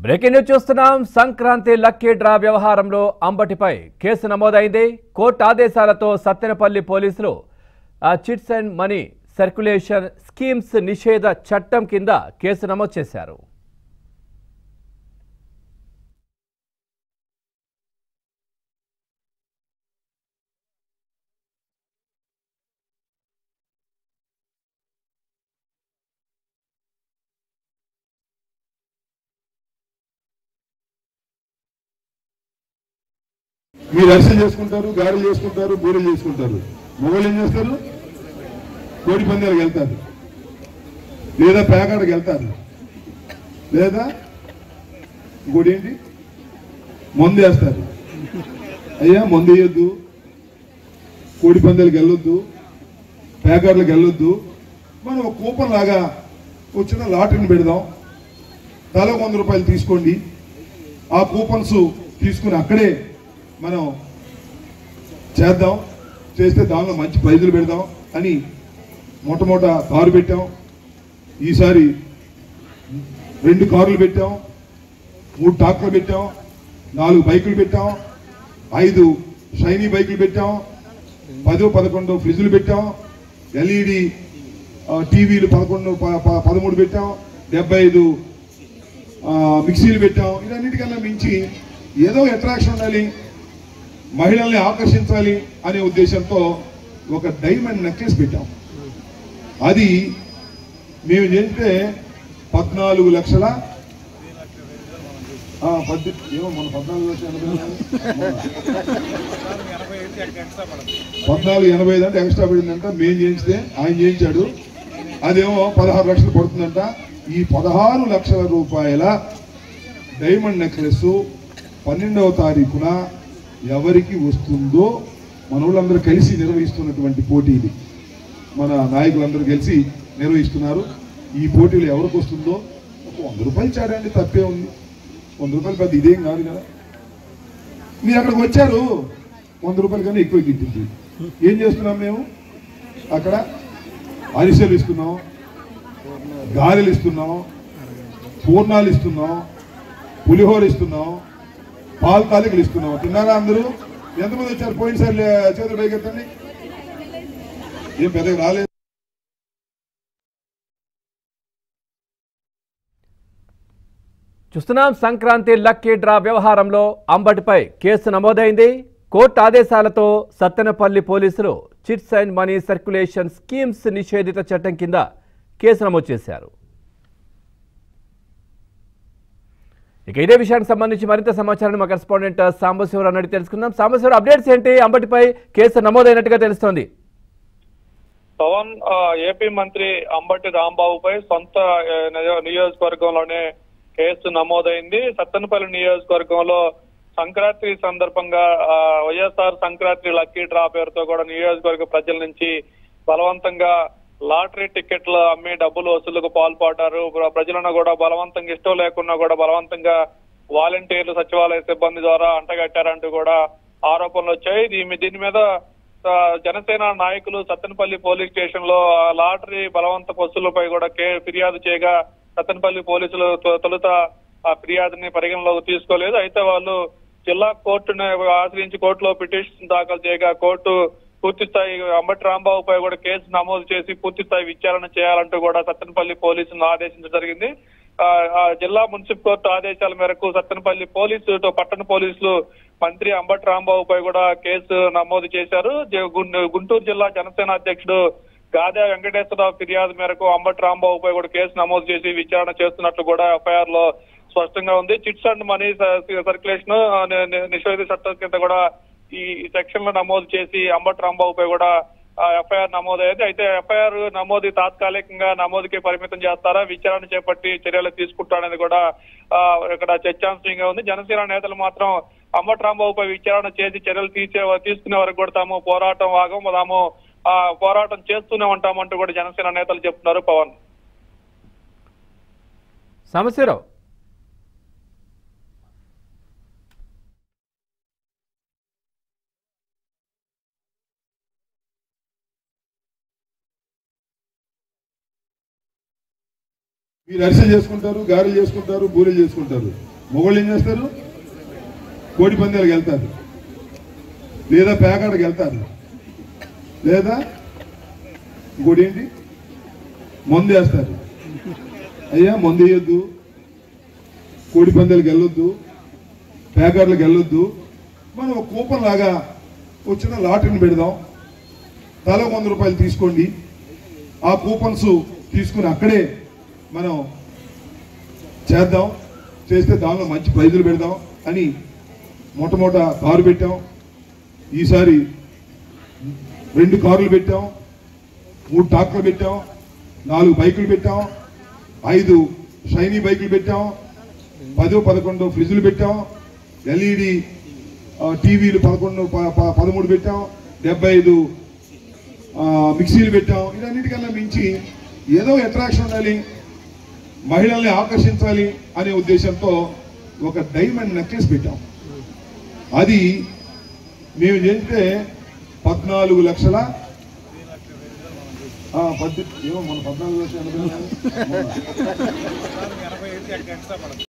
Breaking news చూస్తున్నాం Sankranti lucky draw వ్యవహారంలో అంబటిపై case నమోదైంది కోర్టు ఆదేశాలతో సత్తెనపల్లి పోలీసులు ఆ chits and money circulation schemes నిషేధ చట్టం కింద కేసు నమోదు చేశారు మీరు అరిసెలు చేసుకుంటారు గారెలు చేసుకుంటారు బూరెలు చేసుకుంటారు మొగలు ఏం చేస్తారు కోడి పందాలకు వెళ్తారు లేదా పేకాడకి వెళ్తారు లేదా ఇంకోటి ఏంటి మందు వేస్తారు అయ్యా మందు వేయొద్దు కోడి పందాలకు వెళ్ళొద్దు పేకాడలకు వెళ్ళొద్దు మనం ఒక కూపన్ లాగా ఒక చిన్న లాటరీని పెడదాం తల వంద రూపాయలు తీసుకోండి ఆ కూపన్స్ తీసుకుని అక్కడే మనం చేద్దాం చేస్తే దానిలో మంచి ప్రైజులు పెడదాం అని మొట్టమొదట కారు పెట్టాం ఈసారి రెండు కార్లు పెట్టాం మూడు ట్రాక్టర్లు పెట్టాం నాలుగు బైకులు పెట్టాం ఐదు షైనీ బైకులు పెట్టాం పదో పదకొండు ఫ్రిడ్జ్లు పెట్టాం ఎల్ఈడి టీవీలు పదకొండు ప- ప- పదమూడు పెట్టాం డెబ్బై ఐదు ఆ, మిక్సీలు పెట్టాం ఇదన్నిటికన్నా మించి ఏదో అట్రాక్షన్ ఉండాలి మహిళల్ని ఆకర్షించాలి అనే ఉద్దేశంతో ఒక డైమండ్ నెక్లెస్ పెట్టాం అది మేము చేస్తే పద్నాలుగు లక్షల ఆ, పద్ది- ఏమో మన పద్నాలుగు లక్షల ఎనభై ఐదు. పద్నాలుగు ఎనభై ఐదు అంటే ఎక్స్ట్రా పడిందంట మేము చేయించితే ఆయన చేయించాడు అదేమో పదహారు లక్షలు పడుతుందంట ఈ పదహారు లక్షల రూపాయల డైమండ్ నెక్లెస్ పన్నెండవ తారీఖున ఎవరికి వస్తుందో మన వాళ్ళందరూ కలిసి నిర్వహిస్తున్నటువంటి పోటీ ఇది మన నాయకులందరూ కలిసి నిర్వహిస్తున్నారు ఈ పోటీలో ఎవరికి వస్తుందో ఒక వంద రూపాయలు చాడండి తప్పే ఉంది వంద రూపాయలు పెద్ద ఇదేం కాదు కదా మీరు అక్కడికి వచ్చారు వంద రూపాయలు కన్నా ఎక్కువ గిట్టింది ఏం చేస్తున్నాం మేము అక్కడ అరిసెలు ఇస్తున్నాం గారెలు ఇస్తున్నాం పూర్ణాలు ఇస్తున్నాం పులిహోర ఇస్తున్నాం పాలు తాలికలు ఇస్తున్నాం తిన్నారా అందరూ ఎంతమంది వచ్చారు పోయినసారి లే- చేతులు పైకెత్తండి ఏం పెద్దగా రాలేదు చూస్తున్నాం సంక్రాంతి లక్కీ డ్రా వ్యవహారంలో అంబటిపై కేసు నమోదైంది కోర్టు ఆదేశాలతో సత్తెనపల్లి పోలీసులు chits and money circulation schemes నిషేధిత చట్టం కింద కేసు నమోదు చేశారు ఇక ఇదే విషయానికి సంబంధించి మరింత సమాచారాన్ని మా కరెస్పాండెంట్ సాంబశివరావు అడిగి తెలుసుకుందాం సాంబశివరావు అప్డేట్స్ ఏంటి అంబటిపై కేసు నమోదైనట్టుగా తెలుస్తోంది పవన్ ఆ, ఏపీ మంత్రి అంబటి రాంబాబుపై సొంత ఆ, నియో- నియోజకవర్గంలోనే కేసు నమోదైంది సత్తెనపల్లి నియోజకవర్గంలో సంక్రాంతి సందర్భంగా ఆ, వైఎస్ఆర్ సంక్రాంతి లక్కీ డ్రా పేరుతో కూడా నియోజకవర్గ ప్రజల నుంచి బలవంతంగా లాటరీ టికెట్లు అమ్మి డబ్బులు వసూలుకు పాల్పడ్డారు ప్ర- ప్రజలను కూడా బలవంతంగా ఇష్టం లేకున్నా కూడా బలవంతంగా వాలంటీర్లు సచివాలయ సిబ్బంది ద్వారా అంటగట్టారంటూ కూడా ఆరోపణలు వచ్చాయి దీని దీని మీద ఆ, జనసేన నాయకులు సత్తెనపల్లి పోలీస్ స్టేషన్ లో ఆ లాటరీ బలవంత వసూళ్లపై కూడా కే- ఫిర్యాదు చేయగా సత్తెనపల్లి పోలీసులు తొ- తొలుత ఆ ఫిర్యాదుని పరిగణలోకి తీసుకోలేదు అయితే వాళ్ళు జిల్లా కోర్టును ఆశ్రయించి కోర్టులో పిటిషన్ దాఖలు చేయగా కోర్టు పూర్తి స్థాయి అంబటి రాంబాబుపై కూడా కేసు నమోదు చేసి పూర్తి స్థాయి విచారణ చేయాలంటూ కూడా సత్తెనపల్లి పోలీసులను ఆదేశించడం జరిగింది ఆ, ఆ జిల్లా మున్సిపల్ కోర్టు ఆదేశాల మేరకు సత్తెనపల్లి పోలీసులతో పట్టణ పోలీసులు మంత్రి అంబటి రాంబాబుపై కూడా కేసు నమోదు చేశారు జ- గుం- గుంటూరు జిల్లా జనసేన అధ్యక్షుడు గాదా వెంకటేశ్వరరావు ఫిర్యాదు మేరకు అంబటి రాంబాబుపై కూడా కేసు నమోదు చేసి విచారణ చేస్తున్నట్లు కూడా ఎఫ్ఐఆర్ లో స్పష్టంగా ఉంది చిట్స్ అండ్ మనీ సర్క్యులేషన్ నిషేధ చట్టం కింద కూడా ఈ సెక్షన్ లో నమోదు చేసి అంబటి రాంబాబుపై కూడా ఎఫ్ఐఆర్ నమోదయ్యేది అయితే ఎఫ్ఐఆర్ నమోదు తాత్కాలికంగా నమోదుకి పరిమితం చేస్తారా విచారణ చేపట్టి చర్యలు తీసుకుంటారనేది కూడా ఆ, ఇక్కడ చర్చాంశంగా ఉంది జనసేన నేతలు మాత్రం అంబటి రాంబాబుపై విచారణ చేసి చర్యలు తీసే తీసుకునే వరకు కూడా తాము పోరాటం ఆగం తాము ఆ, పోరాటం చేస్తూనే ఉంటామంటూ కూడా జనసేన నేతలు చెప్తున్నారు పవన్ సాంబశివరావు మీరు అరిసెలు చేసుకుంటారు గారెలు చేసుకుంటారు బూరెలు చేసుకుంటారు మొగోళ్ళు ఏం చేస్తారు కోడి పందాలకు వెళ్తారు లేదా పేకాటకి వెళ్తారు లేదా ఇంకోటి ఏంటి మందు వేస్తారు అయ్యా మందు వేయొద్దు కోడి పందాలకు వెళ్ళొద్దు పేకాట్లకు వెళ్ళొద్దు మనం ఒక కూపన్ లాగా ఒక చిన్న లాటరీని పెడదాం తల వంద రూపాయలు తీసుకోండి ఆ కూపన్స్ తీసుకుని అక్కడే మనం చేద్దాం చేస్తే దానిలో మంచి ప్రైజులు పెడదాం అని మొట్టమొదట కారు పెట్టాం ఈసారి రెండు కార్లు పెట్టాం మూడు ట్రాక్టర్లు పెట్టాం నాలుగు బైకులు పెట్టాం ఐదు షైనీ బైకులు పెట్టాం పదో పదకొండు ఫ్రిడ్జ్లు పెట్టాం ఎల్ఈడి టీవీలు పదకొండు ప- ప- పదమూడు పెట్టాం డెబ్బై ఐదు ఆ, మిక్సీలు పెట్టాం ఇదన్నిటికన్నా మించి ఏదో అట్రాక్షన్ ఉండాలి మహిళల్ని ఆకర్షించాలి అనే ఉద్దేశంతో ఒక డైమండ్ నెక్లెస్ పెట్టాం అది మేము చేస్తే పద్నాలుగు లక్షల ఆ, పద్దె ఏమో మన పద్నాలుగు లక్షల ఎనభై నాలుగు.